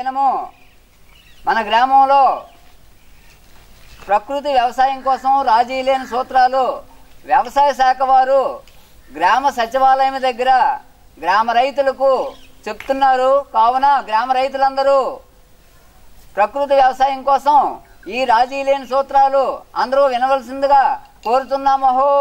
దినము మన గ్రామంలో ప్రకృతి వ్యవసాయం కోసం రాజీ లేని సూత్రాలు వ్యవసాయ శాఖ వారు గ్రామ సచివాలయం దగ్గర గ్రామ రైతులకు చెప్తున్నారు కావున గ్రామ రైతులందరూ ప్రకృతి వ్యవసాయం కోసం ఈ రాజీ లేని సూత్రాలు అందరూ వినవలసిందిగా కోరుతున్నాము హో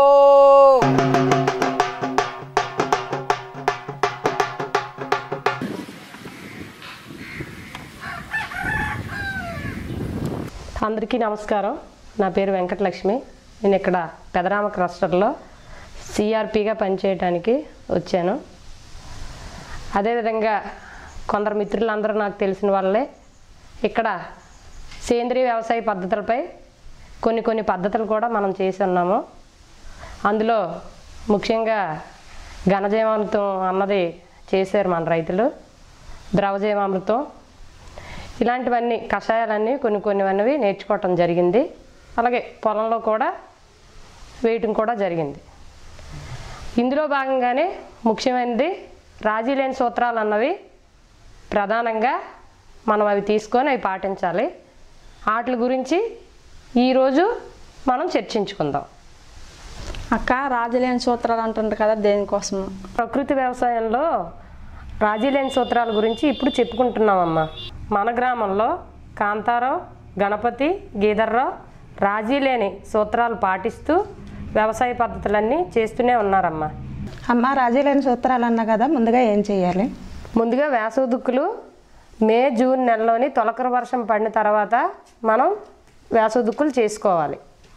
అందరికీ నమస్కారం నా పేరు వెంకటలక్ష్మి నేను ఇక్కడ పెదరామ క్లస్టర్లో సిఆర్పిగా పనిచేయడానికి వచ్చాను అదేవిధంగా కొందరు మిత్రులందరూ నాకు తెలిసిన వాళ్ళే ఇక్కడ సేంద్రీయ వ్యవసాయ పద్ధతులపై కొన్ని కొన్ని పద్ధతులు కూడా మనం చేసి ఉన్నాము అందులో ముఖ్యంగా ఘనజీవామృతం అన్నది చేశారు మన రైతులు ద్రవజీవామృతం ఇలాంటివన్నీ కషాయాలన్నీ కొన్ని కొన్ని అన్నవి నేర్చుకోవటం జరిగింది అలాగే పొలంలో కూడా వేయటం కూడా జరిగింది ఇందులో భాగంగానే ముఖ్యమైనది రాజీ లేని సూత్రాలు అన్నవి ప్రధానంగా మనం అవి తీసుకొని అవి పాటించాలి వాటి గురించి ఈరోజు మనం చర్చించుకుందాం అక్క రాజలేని సూత్రాలు అంటుండ్రు కదా దేనికోసం ప్రకృతి వ్యవసాయంలో రాజీ లేని సూత్రాల గురించి ఇప్పుడు చెప్పుకుంటున్నామమ్మా మన గ్రామంలో కాంతారావు గణపతి గీధర్రావు రాజీ లేని సూత్రాలు పాటిస్తూ వ్యవసాయ పద్ధతులన్నీ చేస్తూనే ఉన్నారమ్మా అమ్మ రాజలేని సూత్రాలు అన్నా కదా ముందుగా ఏం చేయాలి ముందుగా వేసవి దుక్కులు మే జూన్ నెలలోని తొలకర వర్షం పడిన తర్వాత మనం వేసవి దుక్కులు చేసుకోవాలి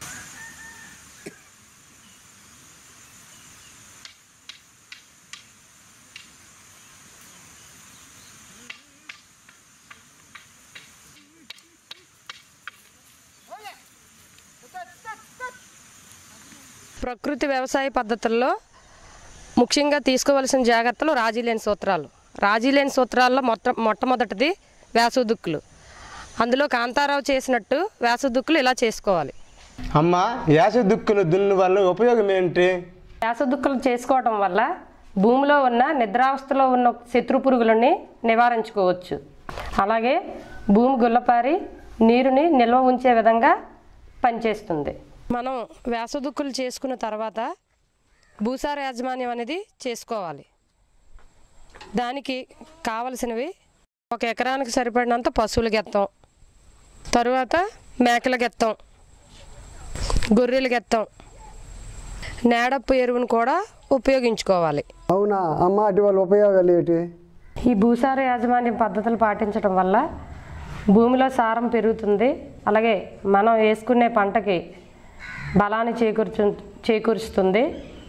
ప్రకృతి వ్యవసాయ పద్ధతుల్లో ముఖ్యంగా తీసుకోవలసిన జాగ్రత్తలు రాజీ లేని సూత్రాలు రాజీ లేని సూత్రాల్లో మొట్ట మొట్టమొదటిది వేసవి దుక్కులు అందులో కాంతారావు చేసినట్టు వేసవి దుక్కులు ఇలా చేసుకోవాలి అమ్మ యాస దుక్కులు దున్ను వల్ల ఉపయోగం ఏంటి వేసవి దుక్కులు చేసుకోవటం వల్ల భూమిలో ఉన్న నిద్రావస్థలో ఉన్న శత్రు పురుగులని నివారించుకోవచ్చు అలాగే భూమి గుల్లపారి నీరుని నిల్వ ఉంచే విధంగా పనిచేస్తుంది మనం వేసవి దుక్కులు చేసుకున్న తర్వాత భూసార యాజమాన్యం అనేది చేసుకోవాలి దానికి కావలసినవి ఒక ఎకరానికి సరిపడినంత పశువుల గెత్తం తరువాత మేకల గెత్తం గొర్రెల గెత్తం నేడప్పు ఎరువును కూడా ఉపయోగించుకోవాలి అవునా అమ్మ అటు వాళ్ళ ఉపయోగాలు ఏంటి ఈ భూసార యాజమాన్యం పద్ధతులు పాటించడం వల్ల భూమిలో సారం పెరుగుతుంది అలాగే మనం వేసుకునే పంటకి బలాన్ని చేకూర్చు చేకూరుస్తుంది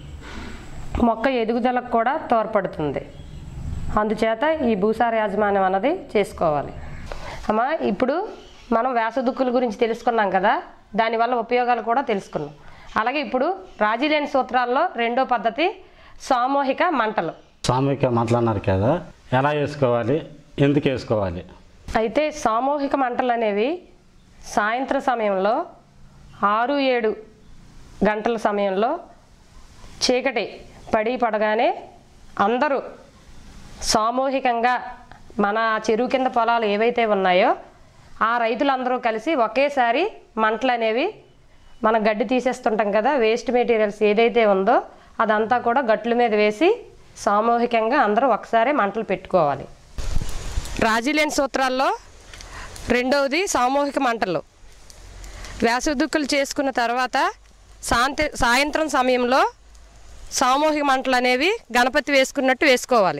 మొక్క ఎదుగుదలకు కూడా తోడ్పడుతుంది అందుచేత ఈ భూసార యాజమాన్యం అన్నది చేసుకోవాలి అమ్మా ఇప్పుడు మనం వేసదుక్కుల గురించి తెలుసుకున్నాం కదా దానివల్ల ఉపయోగాలు కూడా తెలుసుకున్నాం అలాగే ఇప్పుడు రాజీ లేని సూత్రాల్లో రెండో పద్ధతి సామూహిక మంటలు సామూహిక మాట్లాడినారు కదా ఎలా వేసుకోవాలి ఎందుకు వేసుకోవాలి అయితే సామూహిక మంటలు అనేవి సాయంత్రం సమయంలో ఆరు ఏడు గంటల సమయంలో చీకటి పడి పడగానే అందరూ సామూహికంగా మన చెరువు కింద పొలాలు ఏవైతే ఉన్నాయో ఆ రైతులందరూ కలిసి ఒకేసారి మంటలు అనేవి మన గడ్డి తీసేస్తుంటాం కదా వేస్ట్ మెటీరియల్స్ ఏదైతే ఉందో అదంతా కూడా గట్ల మీద వేసి సామూహికంగా అందరూ ఒకసారి మంటలు పెట్టుకోవాలి రాజీలేని సూత్రాల్లో రెండవది సామూహిక మంటలు వేసవి దుక్కులు చేసుకున్న తర్వాత సాంత సాయంత్రం సమయంలో సామూహిక మంటలు అనేవి గణపతి వేసుకున్నట్టు వేసుకోవాలి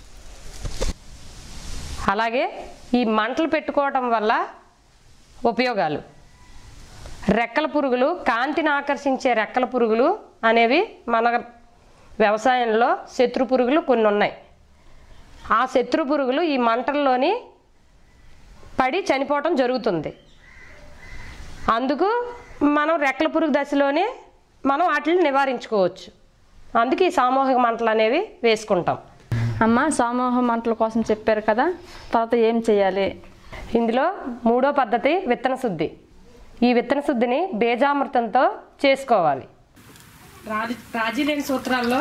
అలాగే ఈ మంటలు పెట్టుకోవటం వల్ల ఉపయోగాలు రెక్కల పురుగులు కాంతిని ఆకర్షించే రెక్కల పురుగులు అనేవి మన వ్యవసాయంలో శత్రు పురుగులు కొన్ని ఉన్నాయి ఆ శత్రు పురుగులు ఈ మంటల్లోని పడి చనిపోవటం జరుగుతుంది అందుకు మనం రెక్కల పురుగు దశలోనే మనం వాటిని నివారించుకోవచ్చు అందుకే ఈ సామూహిక మంటలు అనేవి వేసుకుంటాం అమ్మ సమూహ మంటల కోసం చెప్పారు కదా తర్వాత ఏం చేయాలి ఇందులో మూడో పద్ధతి విత్తన శుద్ధి ఈ విత్తన శుద్ధిని బీజామృతంతో చేసుకోవాలి రాజీ రాజీ లేని సూత్రాల్లో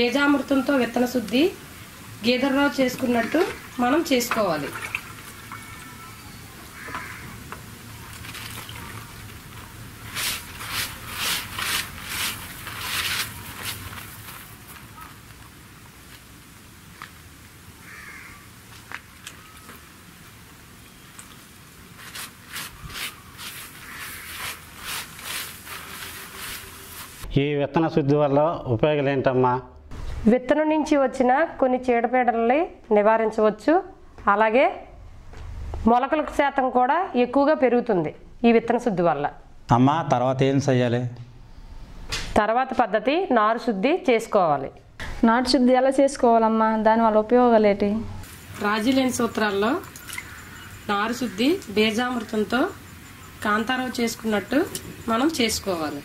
బీజామృతంతో విత్తన శుద్ధి గీదర్రావు చేసుకున్నట్టు మనం చేసుకోవాలి ఈ విత్తన శుద్ధి వల్ల ఉపయోగాలు ఏంటమ్మా విత్తనం నుంచి వచ్చిన కొన్ని చీడపీడలని నివారించవచ్చు అలాగే మొలకల శాతం కూడా ఎక్కువగా పెరుగుతుంది ఈ విత్తన శుద్ధి వల్ల అమ్మ తర్వాత ఏం చెయ్యాలి తర్వాత పద్ధతి నారు శుద్ధి చేసుకోవాలి నాటు శుద్ధి ఎలా చేసుకోవాలమ్మా దానివల్ల ఉపయోగాలు ఏంటి రాజీ లేని సూత్రాల్లో నారు శుద్ధి బీజామృతంతో కాంతారావు చేసుకున్నట్టు మనం చేసుకోవాలి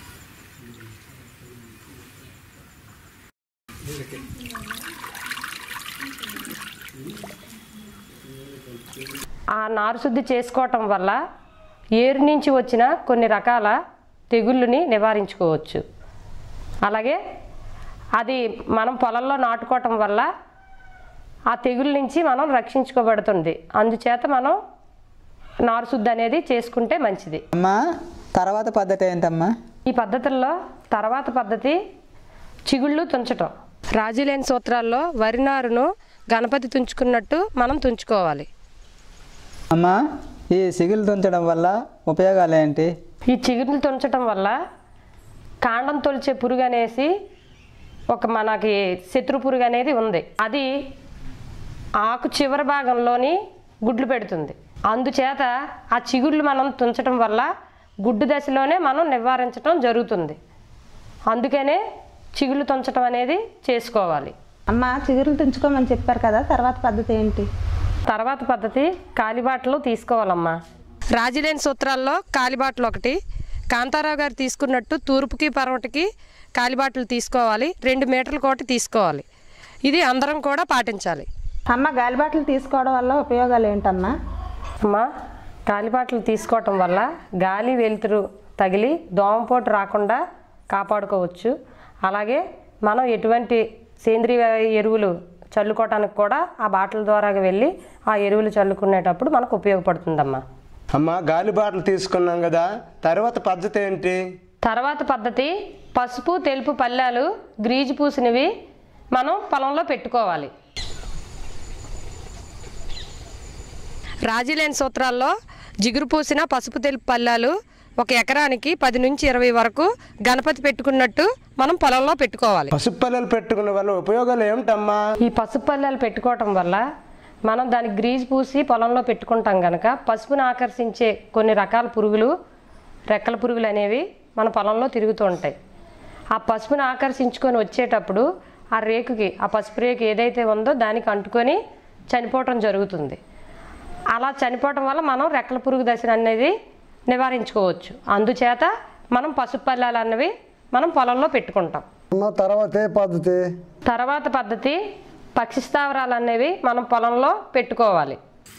ఆ నారు శుద్ధి చేసుకోవటం వల్ల ఏరు నుంచి వచ్చిన కొన్ని రకాల తెగుళ్ళని నివారించుకోవచ్చు అలాగే అది మనం పొలంలో నాటుకోవటం వల్ల ఆ తెగుళ్ళ నుంచి మనం రక్షించుకోబడుతుంది అందుచేత మనం నారు శుద్ధి అనేది చేసుకుంటే మంచిది అమ్మా తర్వాత పద్ధతి ఏంటమ్మా ఈ పద్ధతుల్లో తర్వాత పద్ధతి చిగుళ్ళు తుంచటం రాజీలేని సూత్రాల్లో వరి నారును గణపతి తుంచుకున్నట్టు మనం తుంచుకోవాలి అమ్మా ఈ సిగులు తుంచడం వల్ల ఉపయోగాలు ఏంటి ఈ చిగుళ్ళు తుంచటం వల్ల కాండం తొలిచే పురుగు అనేసి ఒక మనకి శత్రు పురుగు అనేది ఉంది అది ఆకు చివరి భాగంలోని గుడ్లు పెడుతుంది అందుచేత ఆ చిగుళ్ళు మనం తుంచటం వల్ల గుడ్డు దశలోనే మనం నివారించటం జరుగుతుంది అందుకనే చిగుళ్ళు తుంచటం అనేది చేసుకోవాలి అమ్మ చిగురులు తుంచుకోమని చెప్పారు కదా తర్వాత పద్ధతి ఏంటి తర్వాత పద్ధతి కాలిబాటలు తీసుకోవాలమ్మా రాజీలేని సూత్రాల్లో కాలిబాటలు ఒకటి కాంతారావు గారు తీసుకున్నట్టు తూర్పుకి పరమటికి కాలిబాటలు తీసుకోవాలి రెండు మీటర్ల కోటి తీసుకోవాలి ఇది అందరం కూడా పాటించాలి అమ్మ గాలిబాటలు తీసుకోవడం వల్ల ఉపయోగాలు ఏంటమ్మా అమ్మా కాలిబాటలు తీసుకోవటం వల్ల గాలి వెలుతురు తగిలి దోమపోటు రాకుండా కాపాడుకోవచ్చు అలాగే మనం ఎటువంటి సేంద్రియ ఎరువులు చల్లుకోవటానికి కూడా ఆ బాటల ద్వారా వెళ్ళి ఆ ఎరువులు చల్లుకునేటప్పుడు మనకు ఉపయోగపడుతుందమ్మా అమ్మ గాలి బాటలు తీసుకున్నాం కదా తర్వాత పద్ధతి ఏంటి తర్వాత పద్ధతి పసుపు తెలుపు పళ్ళాలు గ్రీజు పూసినవి మనం పొలంలో పెట్టుకోవాలి రాజీలేని సూత్రాల్లో జిగురు పూసిన పసుపు తెలుపు పళ్ళాలు ఒక ఎకరానికి పది నుంచి ఇరవై వరకు గణపతి పెట్టుకున్నట్టు మనం పొలంలో పెట్టుకోవాలి పసుపు పల్లెలు పెట్టుకున్న వల్ల ఉపయోగాలు ఏమిటమ్మా ఈ పసుపు పల్లెలు పెట్టుకోవటం వల్ల మనం దానికి గ్రీజ్ పూసి పొలంలో పెట్టుకుంటాం కనుక పసుపుని ఆకర్షించే కొన్ని రకాల పురుగులు రెక్కల పురుగులు అనేవి మన పొలంలో తిరుగుతూ ఉంటాయి ఆ పసుపుని ఆకర్షించుకొని వచ్చేటప్పుడు ఆ రేకుకి ఆ పసుపు రేకు ఏదైతే ఉందో దానికి అంటుకొని చనిపోవటం జరుగుతుంది అలా చనిపోవటం వల్ల మనం రెక్కల పురుగు దశను అనేది నివారించుకోవచ్చు అందుచేత మనం పసుపు పల్లెలు అన్నవి మనం పొలంలో పెట్టుకుంటాం అమ్మ తర్వాత ఏ పద్ధతి తర్వాత పద్ధతి పక్షి స్థావరాలు అనేవి మనం పొలంలో పెట్టుకోవాలి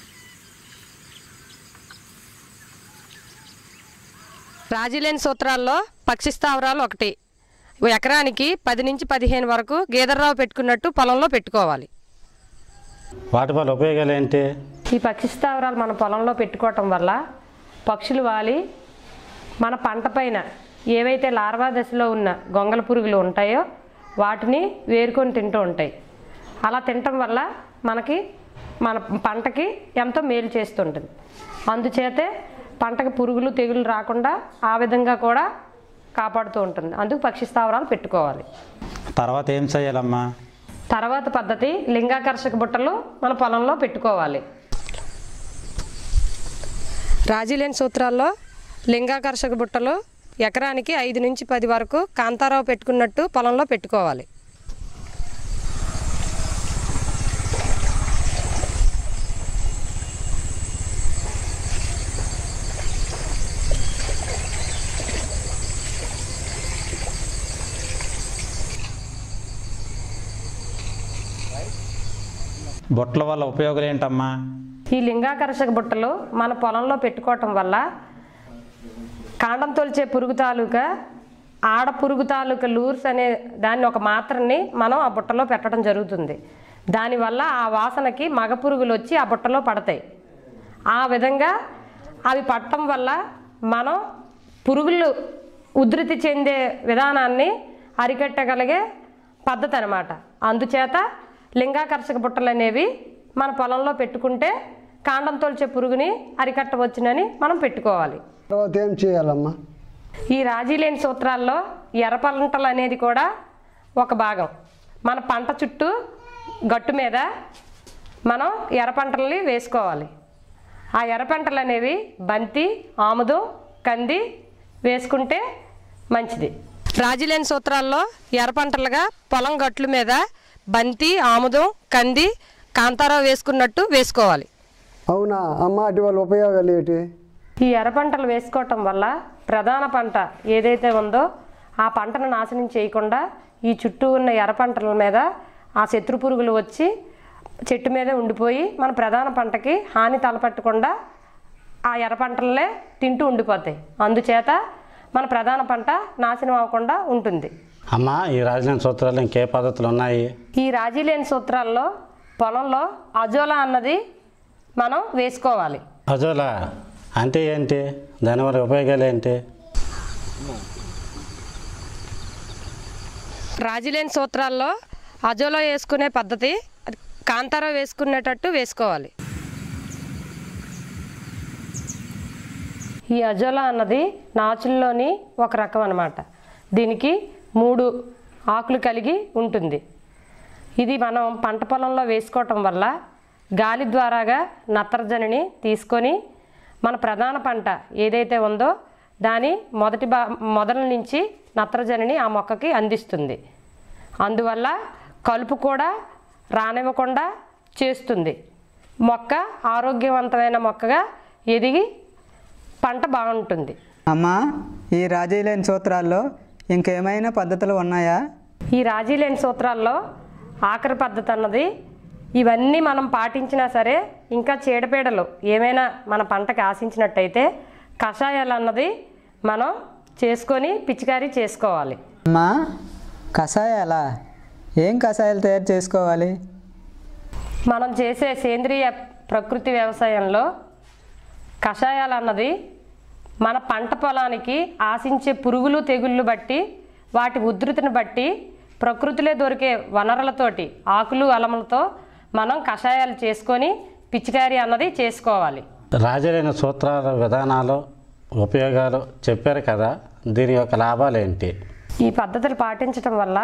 రాజీలేని సూత్రాల్లో పక్షి స్థావరాలు ఒకటి ఓ ఎకరానికి పది నుంచి పదిహేను వరకు గేదెర్రావు పెట్టుకున్నట్టు పొలంలో పెట్టుకోవాలి వాటి వల్ల ఉపయోగాలు ఏంటి ఈ పక్షి స్థావరాలు మన పొలంలో పెట్టుకోవటం వల్ల పక్షులు వాలి మన పంట పైన ఏవైతే లార్వా దశలో ఉన్న గొంగల పురుగులు ఉంటాయో వాటిని వేరుకొని తింటూ ఉంటాయి అలా తినటం వల్ల మనకి మన పంటకి ఎంతో మేలు చేస్తుంటుంది అందుచేతే పంటకి పురుగులు తెగులు రాకుండా ఆ విధంగా కూడా కాపాడుతూ ఉంటుంది అందుకు పక్షి స్థావరాలు పెట్టుకోవాలి తర్వాత ఏం చేయాలమ్మా తర్వాత పద్ధతి లింగాకర్షక బుట్టలు మన పొలంలో పెట్టుకోవాలి రాజీలేని సూత్రాల్లో లింగాకర్షక బుట్టలు ఎకరానికి ఐదు నుంచి పది వరకు కాంతారావు పెట్టుకున్నట్టు పొలంలో పెట్టుకోవాలి బొట్టల వల్ల ఉపయోగాలు ఏంటమ్మా ఈ లింగాకర్షక బుట్టలు మన పొలంలో పెట్టుకోవటం వల్ల కాండం తొలిచే పురుగు తాలూకా ఆడ పురుగు తాలూకా లూర్స్ అనే దాన్ని ఒక మాత్రని మనం ఆ బుట్టలో పెట్టడం జరుగుతుంది దానివల్ల ఆ వాసనకి మగ పురుగులు వచ్చి ఆ బుట్టలో పడతాయి ఆ విధంగా అవి పట్టడం వల్ల మనం పురుగులు ఉధృతి చెందే విధానాన్ని అరికట్టగలిగే పద్ధతి అనమాట అందుచేత లింగాకర్షక బుట్టలు అనేవి మన పొలంలో పెట్టుకుంటే కాండం తోల్చే పురుగుని అరికట్టవచ్చునని మనం పెట్టుకోవాలి తర్వాత ఏం చేయాలమ్మా ఈ రాజీ లేని సూత్రాల్లో ఎర్ర పంటలు అనేది కూడా ఒక భాగం మన పంట చుట్టూ గట్టు మీద మనం ఎర్ర పంటల్ని వేసుకోవాలి ఆ ఎర్ర పంటలు అనేవి బంతి ఆముదం కంది వేసుకుంటే మంచిది రాజీలేని సూత్రాల్లో ఎర్ర పంటలుగా పొలం గట్ల మీద బంతి ఆముదం కంది కాంతారావు వేసుకున్నట్టు వేసుకోవాలి అవునా అమ్మ అటు వాళ్ళ ఉపయోగాలు ఏంటి ఈ ఎర్ర పంటలు వేసుకోవటం వల్ల ప్రధాన పంట ఏదైతే ఉందో ఆ పంటను నాశనం చేయకుండా ఈ చుట్టూ ఉన్న ఎర్ర పంటల మీద ఆ శత్రు పురుగులు వచ్చి చెట్టు మీదే ఉండిపోయి మన ప్రధాన పంటకి హాని తలపెట్టకుండా ఆ ఎర్ర పంటలనే తింటూ ఉండిపోతాయి అందుచేత మన ప్రధాన పంట నాశనం అవ్వకుండా ఉంటుంది అమ్మ ఈ రాజధాని సూత్రాలు ఇంకే పద్ధతులు ఉన్నాయి ఈ రాజీ లేని సూత్రాల్లో పొలంలో అజోలా అన్నది మనం వేసుకోవాలి అజోలా అంటే ఏంటి దానివల్ల ఉపయోగాలు ఏంటి రాజీలేని సూత్రాల్లో అజోలో వేసుకునే పద్ధతి అది కాంతారా వేసుకునేటట్టు వేసుకోవాలి ఈ అజోలా అన్నది నాచుల్లోని ఒక రకం అన్నమాట దీనికి మూడు ఆకులు కలిగి ఉంటుంది ఇది మనం పంట పొలంలో వేసుకోవటం వల్ల గాలి ద్వారాగా నత్రజనిని తీసుకొని మన ప్రధాన పంట ఏదైతే ఉందో దాని మొదటి బా మొదల నుంచి నత్రజనిని ఆ మొక్కకి అందిస్తుంది అందువల్ల కలుపు కూడా రానివ్వకుండా చేస్తుంది మొక్క ఆరోగ్యవంతమైన మొక్కగా ఎదిగి పంట బాగుంటుంది అమ్మా ఈ రాజీలేని సూత్రాల్లో ఇంకేమైనా పద్ధతులు ఉన్నాయా ఈ రాజీ లేని సూత్రాల్లో ఆఖరి పద్ధతి అన్నది ఇవన్నీ మనం పాటించినా సరే ఇంకా చీడపీడలు ఏమైనా మన పంటకి ఆశించినట్టయితే కషాయాలు అన్నది మనం చేసుకొని పిచికారీ చేసుకోవాలి అమ్మా కషాయాలా ఏం కషాయాలు తయారు చేసుకోవాలి మనం చేసే సేంద్రియ ప్రకృతి వ్యవసాయంలో కషాయాలు అన్నది మన పంట పొలానికి ఆశించే పురుగులు తెగుళ్ళు బట్టి వాటి ఉధృతిని బట్టి ప్రకృతిలో దొరికే వనరులతోటి ఆకులు అలములతో మనం కషాయాలు చేసుకొని పిచికారీ అన్నది చేసుకోవాలి రాజరైన సూత్రాల విధానాలు ఉపయోగాలు చెప్పారు కదా దీని యొక్క లాభాలు ఏంటి ఈ పద్ధతులు పాటించటం వల్ల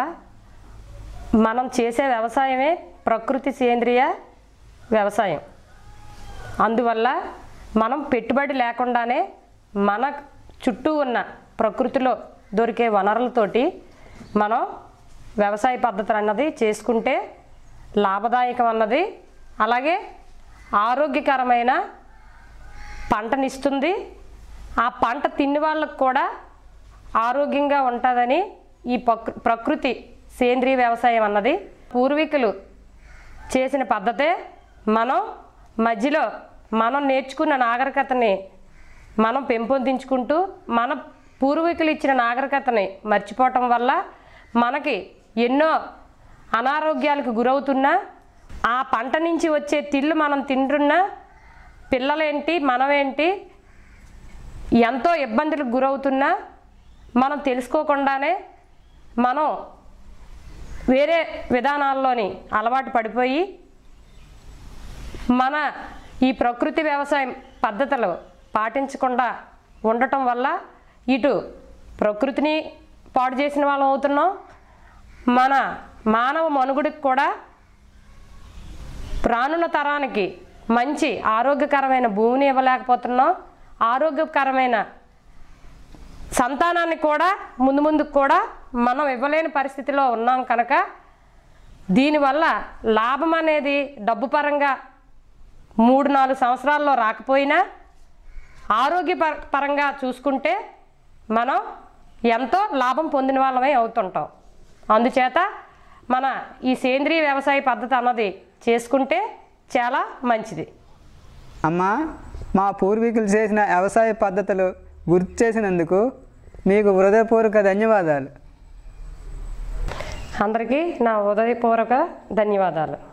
మనం చేసే వ్యవసాయమే ప్రకృతి సేంద్రియ వ్యవసాయం అందువల్ల మనం పెట్టుబడి లేకుండానే మన చుట్టూ ఉన్న ప్రకృతిలో దొరికే వనరులతోటి మనం వ్యవసాయ పద్ధతులు అన్నది చేసుకుంటే లాభదాయకం అన్నది అలాగే ఆరోగ్యకరమైన పంటనిస్తుంది ఆ పంట తిని వాళ్ళకు కూడా ఆరోగ్యంగా ఉంటుందని ఈ ప్రకృ ప్రకృతి సేంద్రీయ వ్యవసాయం అన్నది పూర్వీకులు చేసిన పద్ధతే మనం మధ్యలో మనం నేర్చుకున్న నాగరికతని మనం పెంపొందించుకుంటూ మన పూర్వీకులు ఇచ్చిన నాగరికతని మర్చిపోవటం వల్ల మనకి ఎన్నో అనారోగ్యాలకు గురవుతున్నా ఆ పంట నుంచి వచ్చే తిళ్ళు మనం తింటున్నా పిల్లలేంటి మనమేంటి ఎంతో ఇబ్బందులకు గురవుతున్నా మనం తెలుసుకోకుండానే మనం వేరే విధానాల్లోని అలవాటు పడిపోయి మన ఈ ప్రకృతి వ్యవసాయం పద్ధతులు పాటించకుండా ఉండటం వల్ల ఇటు ప్రకృతిని పాడు చేసిన వాళ్ళం అవుతున్నాం మన మానవ మనుగుడికి కూడా రానున్న తరానికి మంచి ఆరోగ్యకరమైన భూమిని ఇవ్వలేకపోతున్నాం ఆరోగ్యకరమైన సంతానాన్ని కూడా ముందు ముందుకు కూడా మనం ఇవ్వలేని పరిస్థితిలో ఉన్నాం కనుక దీనివల్ల లాభం అనేది డబ్బు పరంగా మూడు నాలుగు సంవత్సరాల్లో రాకపోయినా ఆరోగ్య పర- పరంగా చూసుకుంటే మనం ఎంతో లాభం పొందిన వాళ్ళమై అవుతుంటాం అందుచేత మన ఈ సేంద్రీయ వ్యవసాయ పద్ధతి అన్నది చేసుకుంటే చాలా మంచిది అమ్మా మా పూర్వీకులు చేసిన వ్యవసాయ పద్ధతులు గుర్తు చేసినందుకు మీకు హృదయపూర్వక ధన్యవాదాలు అందరికీ నా ఉదయపూర్వక ధన్యవాదాలు